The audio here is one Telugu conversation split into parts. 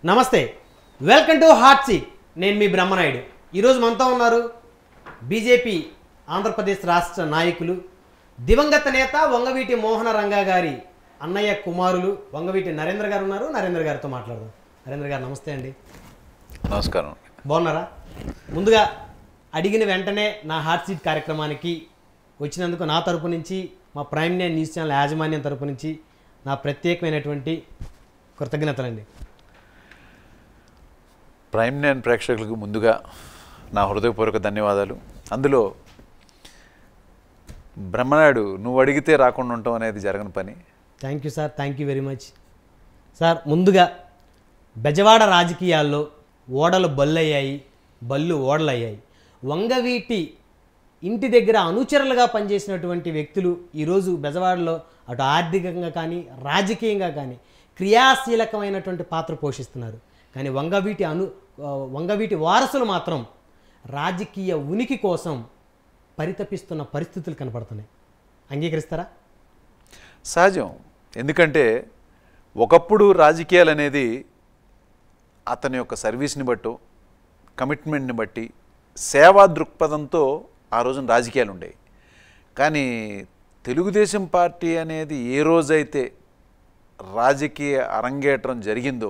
నమస్తే వెల్కమ్ టు హాట్ సీట్ నేను మీ బ్రహ్మనాయుడు ఈరోజు మనతో ఉన్నారు బీజేపీ ఆంధ్రప్రదేశ్ రాష్ట్ర నాయకులు దివంగత నేత వంగవీటి మోహన రంగా గారి అన్నయ్య కుమారులు వంగవీటి నరేంద్ర గారు ఉన్నారు నరేంద్ర గారితో మాట్లాడదాం నరేంద్ర గారు నమస్తే అండి నమస్కారం బాగున్నారా ముందుగా అడిగిన వెంటనే నా హాట్ సీట్ కార్యక్రమానికి వచ్చినందుకు నా తరపు నుంచి మా ప్రైమ్ నైన్ న్యూస్ ఛానల్ యాజమాన్యం తరపు నుంచి నా ప్రత్యేకమైనటువంటి కృతజ్ఞతలండి ప్రైమ్ నైన్ ప్రేక్షకులకు ముందుగా నా హృదయపూర్వక ధన్యవాదాలు అందులో బ్రహ్మనాయుడు నువ్వు అడిగితే రాకుండా ఉంటాం అనేది జరగని పని thank you sir thank you very much sir ముందుగా బెజవాడ రాజకీయాల్లో ఓడలు బల్లయ్యాయి బళ్ళు ఓడలయ్యాయి వంగవీటి ఇంటి దగ్గర అనుచరులుగా పనిచేసినటువంటి వ్యక్తులు ఈరోజు బెజవాడలో అటు ఆర్థికంగా కానీ రాజకీయంగా కానీ క్రియాశీలకమైనటువంటి పాత్ర పోషిస్తున్నారు కానీ వంగవీటి అను ఆ, వంగవీటి వారసులు మాత్రం రాజకీయ ఉనికి కోసం పరితపిస్తున్న పరిస్థితులు కనపడుతున్నాయి అంగీకరిస్తారా సహజం ఎందుకంటే ఒకప్పుడు రాజకీయాలు అనేది అతని యొక్క సర్వీస్ని బట్టు కమిట్మెంట్ని బట్టి సేవా దృక్పథంతో ఆ రోజున రాజకీయాలు ఉండేవి కానీ తెలుగుదేశం పార్టీ అనేది ఏ రోజైతే రాజకీయ అరంగేట్రం జరిగిందో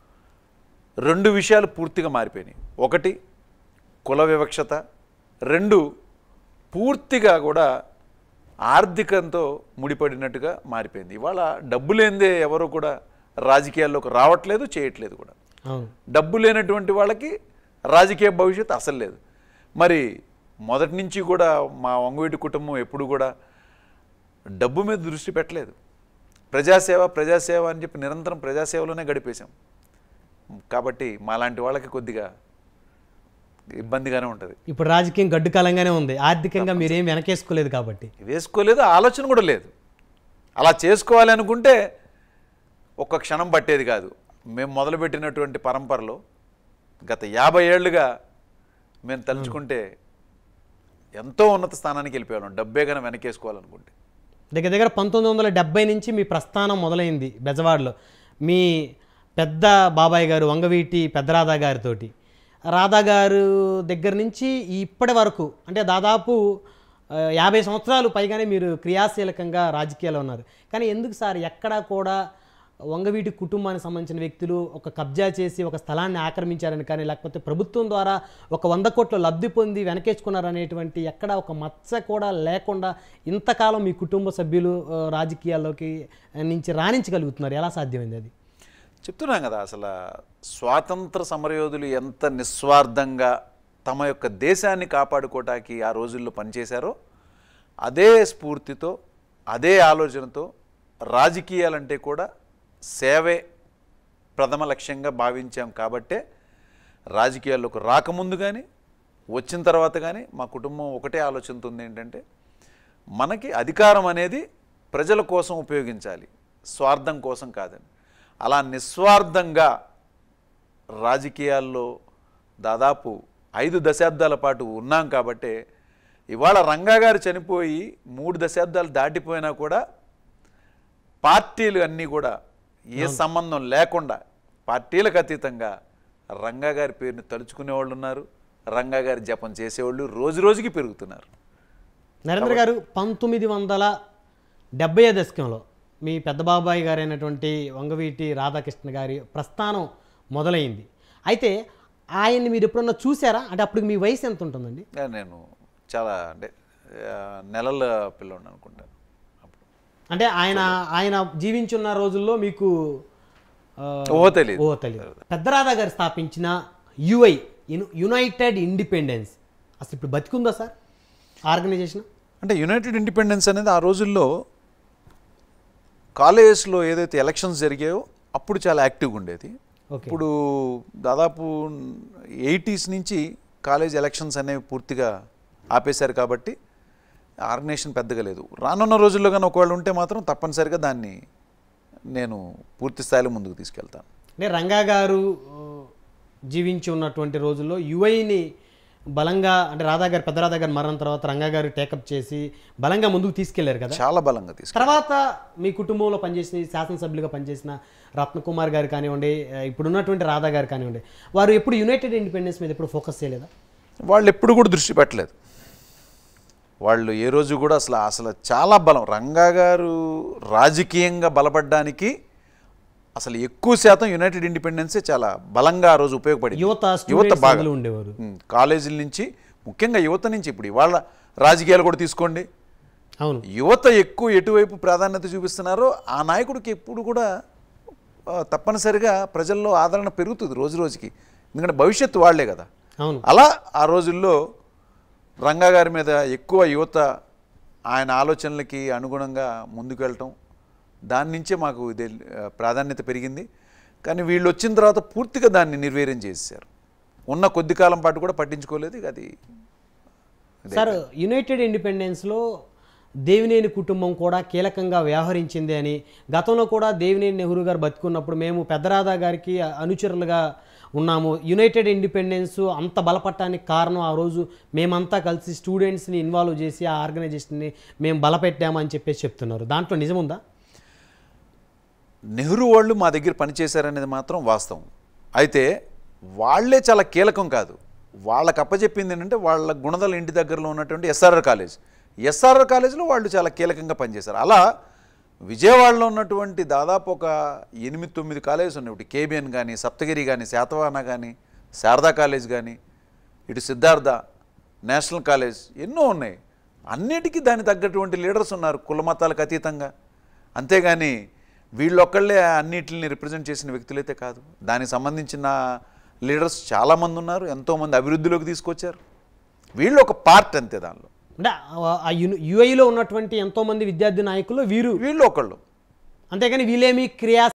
రెండు విషయాలు పూర్తిగా మారిపోయినాయి ఒకటి కుల వివక్షత రెండు పూర్తిగా కూడా ఆర్థికంతో ముడిపడినట్టుగా మారిపోయింది ఇవాళ డబ్బు లేనిదే ఎవరు కూడా రాజకీయాల్లోకి రావట్లేదు చేయట్లేదు కూడా అవును డబ్బు లేనటువంటి వాళ్ళకి రాజకీయ భవిష్యత్తు అసలు లేదు మరి మొదటి నుంచి కూడా మా వంగవీటి కుటుంబం ఎప్పుడు కూడా డబ్బు మీద దృష్టి పెట్టలేదు ప్రజాసేవ ప్రజాసేవ అని చెప్పి నిరంతరం ప్రజాసేవలోనే గడిపేశాం కాబట్టి మాలాంటి వాళ్ళకి కొద్దిగా ఇబ్బందిగానే ఉంటుంది ఇప్పుడు రాజకీయం గడ్డు కాలంగానే ఉంది ఆర్థికంగా మీరేం వెనకేసుకోలేదు కాబట్టి వేసుకోలేదు ఆలోచన కూడా లేదు అలా చేసుకోవాలి అనుకుంటే ఒక్క క్షణం పట్టేది కాదు మేము మొదలుపెట్టినటువంటి పరంపరలో గత యాభై ఏళ్ళుగా మేము తలుచుకుంటే ఎంతో ఉన్నత స్థానానికి వెళ్ళిపోయాం డబ్బే కన్నా వెనకేసుకోవాలనుకుంటే దగ్గర దగ్గర పంతొమ్మిది వందల డెబ్బై నుంచి మీ ప్రస్థానం మొదలైంది బెజవాడలో మీ పెద్ద బాబాయ్ గారు వంగవీటి పెద్దరాధా గారితోటి రాధా గారు దగ్గర నుంచి ఇప్పటి వరకు అంటే దాదాపు ఆ, యాభై సంవత్సరాలు పైగానే మీరు క్రియాశీలకంగా రాజకీయాల్లో ఉన్నారు కానీ ఎందుకు సార్ ఎక్కడా కూడా వంగవీటి కుటుంబానికి సంబంధించిన వ్యక్తులు ఒక కబ్జా చేసి ఒక స్థలాన్ని ఆక్రమించారని కానీ లేకపోతే ప్రభుత్వం ద్వారా ఒక వంద కోట్ల లబ్ధి పొంది వెనకేసుకున్నారనేటువంటి ఎక్కడ ఒక మచ్చ కూడా లేకుండా ఇంతకాలం మీ కుటుంబ సభ్యులు ఆ, రాజకీయాల్లోకి నుంచి రాణించగలుగుతున్నారు ఎలా సాధ్యమైంది అది చెప్తున్నాం కదా అసలు స్వాతంత్ర సమరయోధులు ఎంత నిస్వార్థంగా తమ యొక్క దేశాన్ని కాపాడుకోవటానికి ఆ రోజుల్లో పనిచేశారో అదే స్ఫూర్తితో అదే ఆలోచనతో రాజకీయాలంటే కూడా సేవే ప్రథమ లక్ష్యంగా భావించాం కాబట్టే రాజకీయాల్లోకి రాకముందు కానీ వచ్చిన తర్వాత కానీ మా కుటుంబం ఒకటే ఆలోచనతో ఉంది ఏంటంటే మనకి అధికారం అనేది ప్రజల కోసం ఉపయోగించాలి స్వార్థం కోసం కాదని అలా నిస్వార్థంగా రాజకీయాల్లో దాదాపు ఐదు దశాబ్దాల పాటు ఉన్నాం కాబట్టే ఇవాళ రంగా గారు చనిపోయి మూడు దశాబ్దాలు దాటిపోయినా కూడా పార్టీలు అన్నీ కూడా ఏ సంబంధం లేకుండా పార్టీలకు అతీతంగా రంగా గారి పేరుని తలుచుకునే వాళ్ళు ఉన్నారు రంగా గారి జపం చేసేవాళ్ళు రోజు రోజుకి పెరుగుతున్నారు నరేంద్ర గారు పంతొమ్మిది వందల డెబ్బై దశకంలో మీ పెద్ద బాబాయ్ గారైనటువంటి వంగవీటి రాధాకృష్ణ గారి ప్రస్థానం మొదలైంది అయితే ఆయన్ని మీరు ఎప్పుడన్నా చూసారా అంటే అప్పుడు మీ వయసు ఎంత ఉంటుందండి ఆ, నేను చాలా అంటే ఆ, నెలల పిల్లోడిని అనుకుంటాను అప్పుడు అంటే ఆయన ఆయన జీవించున్న రోజుల్లో మీకు ఆ, ఓ తెలియదు ఓ తెలియదు పెద్దరాధా గారు స్థాపించిన యుఐ యునైటెడ్ ఇండిపెండెన్స్ అసలు ఇప్పుడు బతికుందా సార్ ఆర్గనైజేషన్ అంటే యునైటెడ్ ఇండిపెండెన్స్ అనేది ఆ రోజుల్లో కాలేజెస్లో ఏదైతే ఎలక్షన్స్ జరిగాయో అప్పుడు చాలా యాక్టివ్గా ఉండేది ఓకే ఇప్పుడు దాదాపు ఎయిటీస్ నుంచి కాలేజ్ ఎలక్షన్స్ అనేవి పూర్తిగా ఆపేశారు కాబట్టి ఆర్గనైజేషన్ పెద్దగా లేదు రానున్న రోజుల్లో కానీ ఒకవేళ ఉంటే మాత్రం తప్పనిసరిగా దాన్ని నేను పూర్తి స్థాయిలో ముందుకు తీసుకెళ్తాను అంటే రంగా గారు ఆ, జీవించి ఉన్నటువంటి రోజుల్లో యుఐని బలంగా అంటే రాధా గారు పెద్ద రాధా గారు మరణం తర్వాత రంగా గారు టేకప్ చేసి బలంగా ముందుకు తీసుకెళ్లారు కదా చాలా బలంగా తీసుకు తర్వాత మీ కుటుంబంలో పనిచేసిన శాసనసభ్యులుగా పనిచేసిన రత్నకుమార్ గారు కానివ్వండి ఆ, ఇప్పుడు ఉన్నటువంటి రాధా గారు కానివ్వండి వారు ఎప్పుడు యునైటెడ్ ఇండిపెండెన్స్ మీద ఎప్పుడు ఫోకస్ చేయలేదా వాళ్ళు ఎప్పుడు కూడా దృష్టి పెట్టలేదు వాళ్ళు ఏ రోజు కూడా అసలు అసలు చాలా బలం రంగా గారు రాజకీయంగా బలపడడానికి అసలు ఎక్కువ శాతం యునైటెడ్ ఇండిపెండెన్సే చాలా బలంగా ఆ రోజు ఉపయోగపడింది యువత యువత స్టూడెంట్స్ బాగా అందులో ఉండేవారు ఉమ్, కాలేజీల నుంచి ముఖ్యంగా యువత నుంచి ఇప్పుడు ఇవాళ రాజకీయాలు కూడా తీసుకోండి అవును యువత ఎక్కువ ఎటువైపు ప్రాధాన్యత చూపిస్తున్నారో ఆ నాయకుడికి ఎప్పుడు కూడా ఆ, తప్పనిసరిగా ప్రజల్లో ఆదరణ పెరుగుతుంది రోజు రోజుకి ఎందుకంటే భవిష్యత్తు వాళ్లే కదా అవును అలా ఆ రోజుల్లో రంగా గారి మీద ఎక్కువ యువత ఆయన ఆలోచనలకి అనుగుణంగా ముందుకు వెళ్ళటం దాని నుంచే మాకు ఇది ఆ, ప్రాధాన్యత పెరిగింది కానీ వీళ్ళు వచ్చిన తర్వాత పూర్తిగా దాన్ని నిర్వీర్యం చేశారు ఉన్న కొద్ది కాలం పాటు కూడా పట్టించుకోలేదు ఇక అది సార్ యునైటెడ్ ఇండిపెండెన్స్లో దేవినేని కుటుంబం కూడా కీలకంగా వ్యవహరించింది అని గతంలో కూడా దేవినేని నెహ్రూ గారు బతుకున్నప్పుడు మేము పెద్దరాధా గారికి అనుచరులుగా ఉన్నాము యునైటెడ్ ఇండిపెండెన్స్ అంత బలపడటానికి కారణం ఆ రోజు మేమంతా కలిసి స్టూడెంట్స్ని ఇన్వాల్వ్ చేసి ఆ ఆర్గనైజేషన్ని మేము బలపెట్టాము అని చెప్పేసి చెప్తున్నారు దాంట్లో నిజముందా నెహ్రూ వాళ్ళు మా దగ్గర పనిచేశారనేది మాత్రం వాస్తవం అయితే వాళ్ళే చాలా కీలకం కాదు వాళ్ళకి అప్పచెప్పింది ఏంటంటే వాళ్ళ గుణదల ఇంటి దగ్గరలో ఉన్నటువంటి ఎస్ఆర్ఆర్ కాలేజ్ ఎస్ఆర్ఆర్ కాలేజ్లో వాళ్ళు చాలా కీలకంగా పనిచేశారు అలా విజయవాడలో ఉన్నటువంటి దాదాపు ఒక ఎనిమిది తొమ్మిది కాలేజెస్ ఉన్నాయి ఒకటి కేబిఎన్ కానీ సప్తగిరి కానీ శాతవాహన కానీ శారదా కాలేజ్ కానీ ఇటు సిద్ధార్థ నేషనల్ కాలేజ్ ఎన్నో ఉన్నాయి అన్నిటికీ దానికి తగ్గటువంటి లీడర్స్ ఉన్నారు కుల మతాలకు అతీతంగా అంతేగాని వీళ్ళొక్కళ్ళే అన్నిటిని రిప్రజెంట్ చేసిన వ్యక్తులైతే కాదు దానికి సంబంధించిన లీడర్స్ చాలామంది ఉన్నారు ఎంతోమంది అభివృద్ధిలోకి తీసుకొచ్చారు వీళ్ళు ఒక పార్ట్ అంతే దానిలో అంటే ఆ యుఐలో ఉన్నటువంటి ఎంతోమంది విద్యార్థి నాయకులు వీరు వీళ్ళు ఒకళ్ళు అంతేగాని వీళ్ళేమి క్రియా